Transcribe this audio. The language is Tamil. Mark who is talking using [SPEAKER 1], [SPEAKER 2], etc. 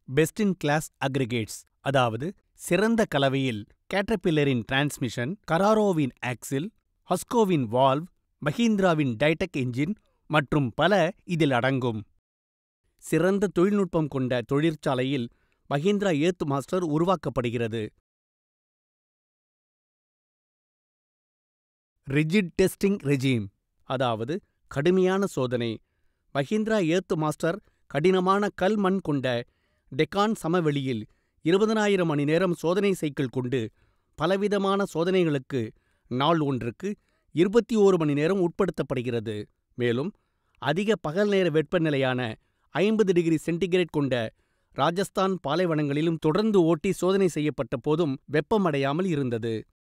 [SPEAKER 1] பெஸ்ட் இன் கிளாஸ் அக்ரிகேட்ஸ் அதாவது சிறந்த கலவையில் கேட்டர்பில்லரின் டிரான்ஸ்மிஷன் கராரோவின் ஆக்சில் ஹஸ்கோவின் வால்வ் மஹிந்திராவின் டைடெக் என்ஜின் மற்றும் பல இதில் அடங்கும் சிறந்த தொழில்நுட்பம் கொண்ட தொழிற்சாலையில் மஹிந்திரா ஏத் மாஸ்டர் உருவாக்கப்படுகிறது ரிஜிட் டெஸ்டிங் ரெஜீம் அதாவது கடுமையான சோதனை மஹிந்திரா ஏத் மாஸ்டர் கடினமான கல் மண் கொண்ட டெக்கான் சமவெளியில் இருபதனாயிரம் மணி நேரம் சோதனை சைக்கிள் கொண்டு பலவிதமான சோதனைகளுக்கு நாள் ஒன்றுக்கு இருபத்தி ஓரு மணி நேரம் உட்படுத்தப்படுகிறது மேலும் அதிக பகல் நேர வெப்பநிலையான ஐம்பது டிகிரி சென்டிகிரேட் கொண்ட ராஜஸ்தான் பாலைவனங்களிலும் தொடர்ந்து ஓட்டி சோதனை செய்யப்பட்ட போதும் வெப்பமடையாமல் இருந்தது